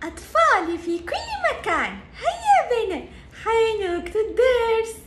أطفالي في كل مكان هيا بنا حان وقت الدرس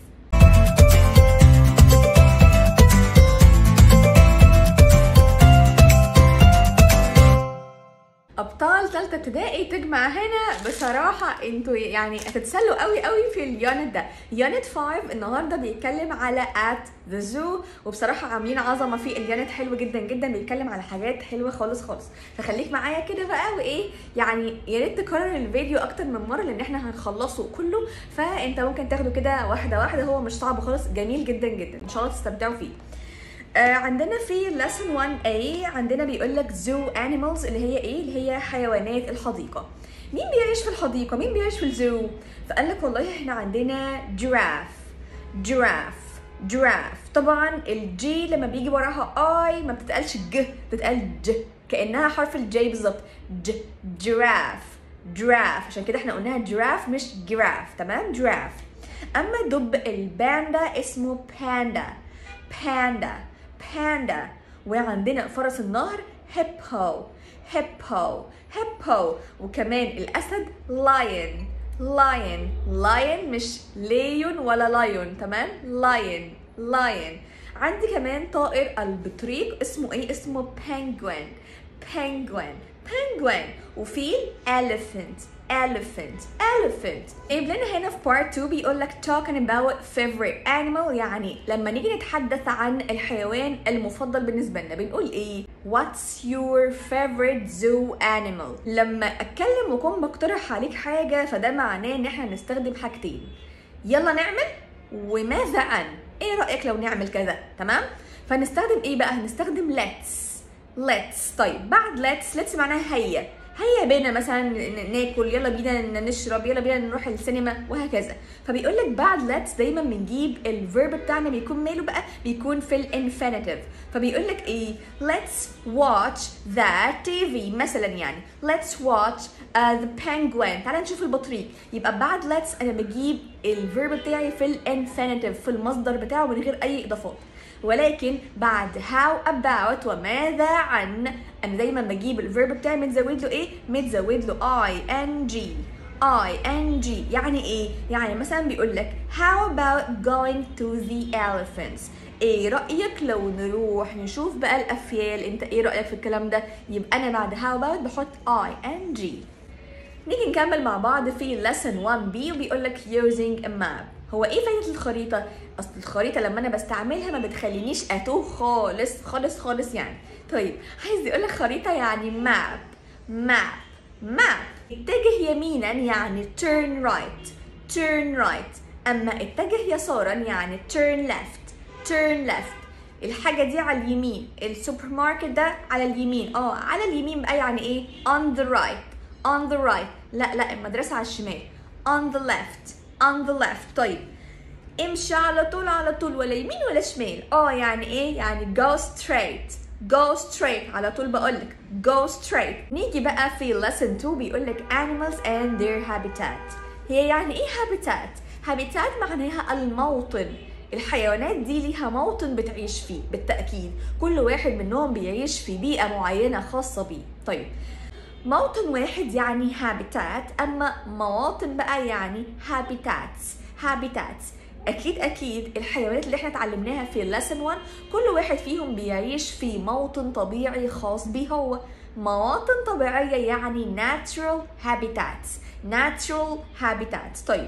ابطال ثالثه ابتدائي تجمع هنا بصراحه انتوا يعني هتتسلوا قوي قوي في اليونت ده يونت 5 النهارده بيتكلم على ات ذا زو وبصراحه عاملين عظمه في اليونت حلو جدا جدا بيتكلم على حاجات حلوه خالص خالص فخليك معايا كده بقى وايه يعني يا ريت تكرر الفيديو اكتر من مره لان احنا هنخلصه كله فانت ممكن تاخده كده واحده واحده هو مش صعب خالص جميل جدا جدا ان شاء الله تستمتعوا فيه آه عندنا في lesson 1A عندنا بيقول لك zoo animals اللي هي ايه؟ اللي هي حيوانات الحديقة. مين بيعيش في الحديقة؟ مين بيعيش في الزو؟ فقال لك والله احنا عندنا giraffe giraffe giraffe طبعا الجي لما بيجي وراها اي ما بتتقالش ج بتتقال ج كانها حرف الجي بالظبط ج giraffe giraffe عشان كده احنا قلناها giraffe مش giraffe تمام giraffe اما دب الباندا اسمه باندا باندا باندا وعندنا فرس النهر هيبو هيبو هيبو وكمان الاسد لاين لاين لاين مش ليون ولا لايون تمام لاين لاين عندي كمان طائر البطريق اسمه ايه اسمه penguin penguin penguin وفي elephant elephant elephant جايب لنا هنا في part 2 بيقول لك talking about favorite animal يعني لما نيجي نتحدث عن الحيوان المفضل بالنسبه لنا بنقول ايه what's your favorite zoo animal لما اتكلم واكون بقترح عليك حاجه فده معناه ان احنا نستخدم حاجتين يلا نعمل وماذا عن ايه رايك لو نعمل كذا تمام فنستخدم ايه بقى هنستخدم let's let's طيب بعد let's let's معناها هيا هيا بينا مثلا ناكل يلا بينا نشرب يلا بينا نروح السينما وهكذا فبيقول لك بعد let's دايما بنجيب الفيرب بتاعنا بيكون ماله بقى بيكون في الانفينيتيف فبيقول لك ايه let's watch the TV مثلا يعني let's watch uh, the penguin تعالى نشوف البطريق يبقى بعد let's انا بجيب الفيرب بتاعي في الانفينيتيف في المصدر بتاعه من غير اي اضافات ولكن بعد how about وماذا عن انا دايما بجيب الفيرب بتاعي متزود له ايه متزود له I N G I N G يعني ايه يعني مثلا بيقول لك how about going to the elephants ايه رأيك لو نروح نشوف بقى الافيال انت ايه رأيك في الكلام ده يبقى انا بعد how about بحط I N G نيجي نكمل مع بعض في lesson 1B وبيقول لك using a map هو ايه فايده الخريطه اصل الخريطه لما انا بستعملها ما بتخلينيش اتوه خالص خالص خالص يعني طيب عايز يقول لك خريطه يعني ماب ماب ماب اتجه يمينا يعني turn right turn right اما اتجه يسارا يعني turn left turn left الحاجه دي على اليمين السوبر ماركت ده على اليمين اه على اليمين بقى يعني ايه on the right on the right لا لا المدرسه على الشمال on the left on the left طيب امشي على طول على طول ولا يمين ولا شمال اه يعني ايه يعني go straight go straight على طول بقولك go straight نيجي بقى في lesson 2 بيقولك animals and their habitat هي يعني ايه habitat habitat معناها الموطن الحيوانات دي ليها موطن بتعيش فيه بالتأكيد كل واحد منهم بيعيش في بيئة معينة خاصة بيه طيب موطن واحد يعني habitat أما مواطن بقى يعني habitats habitats أكيد أكيد الحيوانات اللي احنا اتعلمناها في lesson 1 كل واحد فيهم بيعيش في موطن طبيعي خاص بيه هو مواطن طبيعية يعني natural habitats natural habitats طيب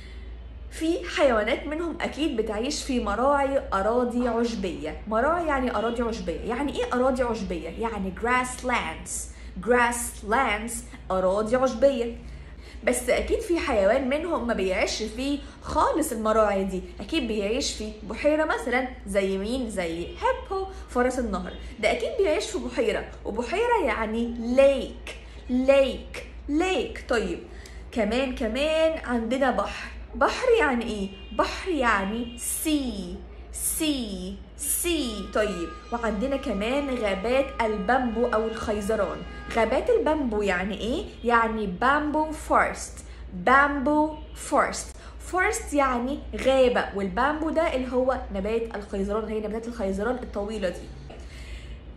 في حيوانات منهم اكيد بتعيش في مراعي اراضي عشبيه مراعي يعني اراضي عشبيه يعني ايه اراضي عشبيه يعني grasslands grasslands أراضي عشبية بس أكيد في حيوان منهم ما بيعيش فيه خالص المراعي دي أكيد بيعيش في بحيرة مثلا زي مين زي هيبو فرس النهر ده أكيد بيعيش في بحيرة وبحيرة يعني ليك ليك ليك طيب كمان كمان عندنا بحر بحر يعني ايه بحر يعني سي سي سي طيب وعندنا كمان غابات البامبو او الخيزران غابات البامبو يعني ايه يعني بامبو فورست بامبو فورست فورست يعني غابة والبامبو ده اللي هو نبات الخيزران هي نباتات الخيزران الطويلة دي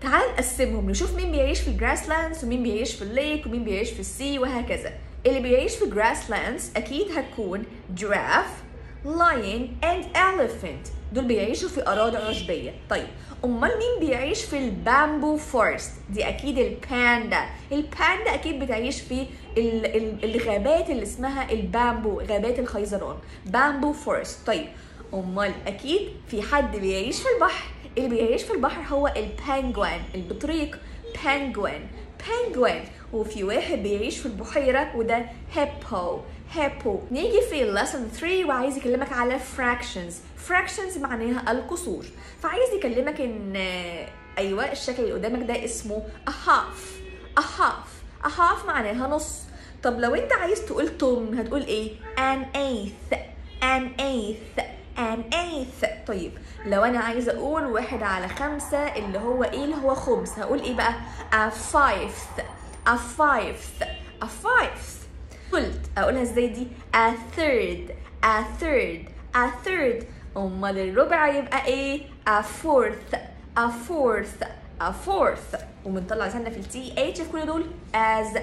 تعال نقسمهم نشوف مين بيعيش في الجراس لاندز ومين بيعيش في الليك ومين بيعيش في السي وهكذا اللي بيعيش في الجراس لاندز اكيد هتكون جراف lion and elephant دول بيعيشوا في اراضي عشبيه طيب امال مين بيعيش في البامبو فورست دي اكيد الباندا الباندا اكيد بتعيش في ال- ال- الغابات اللي اسمها البامبو غابات الخيزران بامبو فورست طيب امال اكيد في حد بيعيش في البحر اللي بيعيش في البحر هو البانجوان البطريق بانجوان بانجوان وفي واحد بيعيش في البحيرة وده هيبو هيبو نيجي في lesson 3 وعايز يكلمك على fractions fractions معناها القصور فعايز يكلمك ان ايوه الشكل اللي قدامك ده اسمه a half a half a half معناها نص طب لو انت عايز تقول تمن هتقول ايه an eighth an eighth an eighth طيب لو انا عايزه اقول واحد على خمسة اللي هو ايه اللي هو خمس هقول ايه بقى a fifth a fifth a fifth قلت اقولها ازاي دي a third a third a third امال الربع يبقى ايه a fourth a fourth a fourth وبنطلع لساننا في التي اتش في كل دول as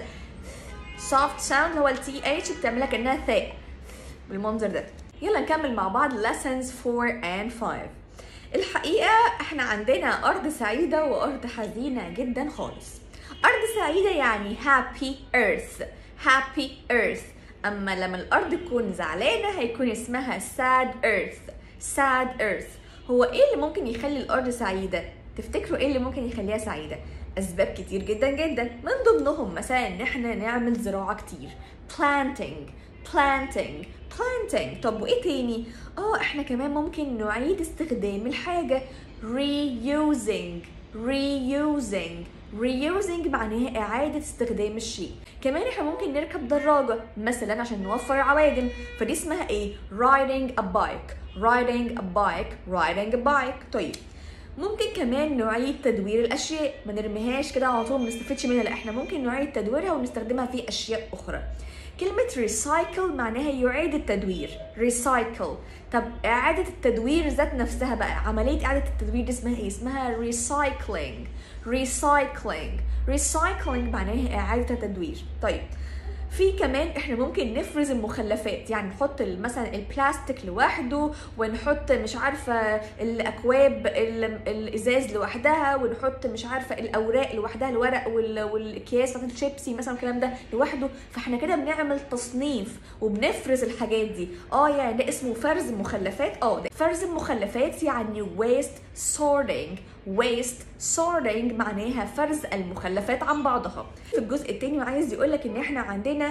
soft sound هو التي اتش بتعملها كانها ثاء بالمنظر ده يلا نكمل مع بعض lessons 4 and 5 الحقيقة احنا عندنا أرض سعيدة وأرض حزينة جدا خالص أرض سعيدة يعني happy earth happy earth أما لما الأرض تكون زعلانة هيكون اسمها sad earth sad earth هو ايه اللي ممكن يخلي الأرض سعيدة؟ تفتكروا ايه اللي ممكن يخليها سعيدة؟ أسباب كتير جدا جدا من ضمنهم مثلا إن احنا نعمل زراعة كتير planting planting planting طب وايه تاني اه احنا كمان ممكن نعيد استخدام الحاجة reusing reusing reusing معناها إعادة استخدام الشيء كمان احنا ممكن نركب دراجة مثلا عشان نوفر عوادم فدي اسمها ايه riding a bike riding a bike riding a bike طيب ممكن كمان نعيد تدوير الاشياء ما نرميهاش كده على طول ما نستفدش منها لا احنا ممكن نعيد تدويرها ونستخدمها في اشياء اخرى كلمة recycle معناها يعيد التدوير recycle طب إعادة التدوير ذات نفسها بقى عملية إعادة التدوير دي اسمها إيه؟ اسمها recycling recycling recycling معناها إعادة التدوير طيب في كمان احنا ممكن نفرز المخلفات يعني نحط ال- مثلا البلاستيك لوحده ونحط مش عارفه الاكواب ال- الازاز لوحدها ونحط مش عارفه الاوراق لوحدها الورق وال- والاكياس بتاعت الشيبسي مثلا الكلام ده لوحده فاحنا كده بنعمل تصنيف وبنفرز الحاجات دي اه يعني ده اسمه فرز مخلفات اه ده فرز المخلفات يعني waste sorting waste sorting معناها فرز المخلفات عن بعضها في الجزء التاني وعايز يقولك ان احنا عندنا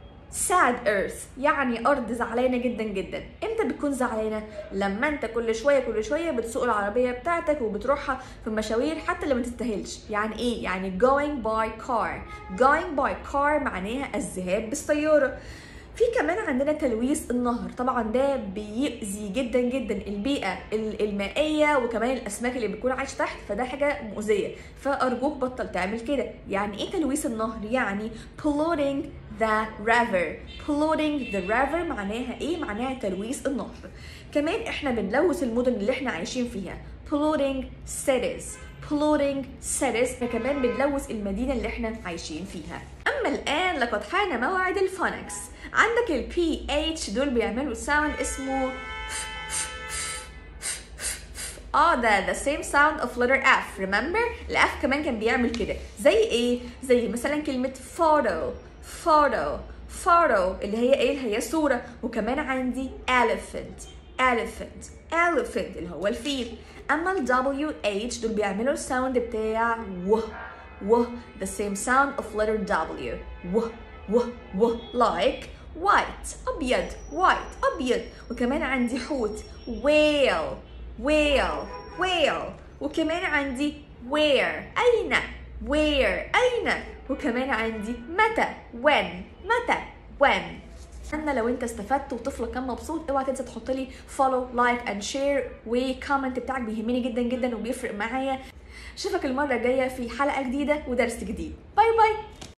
sad earth يعني ارض زعلانه جدا جدا امتى بتكون زعلانه لما انت كل شويه كل شويه بتسوق العربيه بتاعتك وبتروحها في مشاوير حتى اللي ما تستاهلش يعني ايه يعني going by car going by car معناها الذهاب بالسياره في كمان عندنا تلويث النهر طبعا ده بيأذي جدا جدا البيئة ال- المائية وكمان الأسماك اللي بتكون عايشة تحت فده حاجة مؤذية فأرجوك بطل تعمل كده يعني إيه تلويث النهر يعني polluting the river polluting the river معناها إيه معناها تلويث النهر كمان إحنا بنلوث المدن اللي إحنا عايشين فيها polluting cities polluting cities احنا كمان بنلوث المدينة اللي احنا عايشين فيها أما الآن لقد حان موعد الفونكس عندك ال PH دول بيعملوا ساوند اسمه اه ده the same sound of letter F remember الأف كمان كان بيعمل كده زي ايه زي مثلا كلمة photo photo photo اللي هي ايه اللي هي صورة وكمان عندي elephant elephant elephant اللي هو الفيل اما ال WH دول بيعملوا الساوند بتاع و و the same sound of letter W و و و like white أبيض white أبيض وكمان عندي حوت whale whale whale وكمان عندي where أين where أين وكمان عندي متى when متى when اتمنى لو انت استفدت وطفلك كان مبسوط اوعى تنسى تحط لي فولو لايك اند شير وكومنت بتاعك بيهمني جدا جدا وبيفرق معايا اشوفك المره الجايه في حلقه جديده ودرس جديد باي باي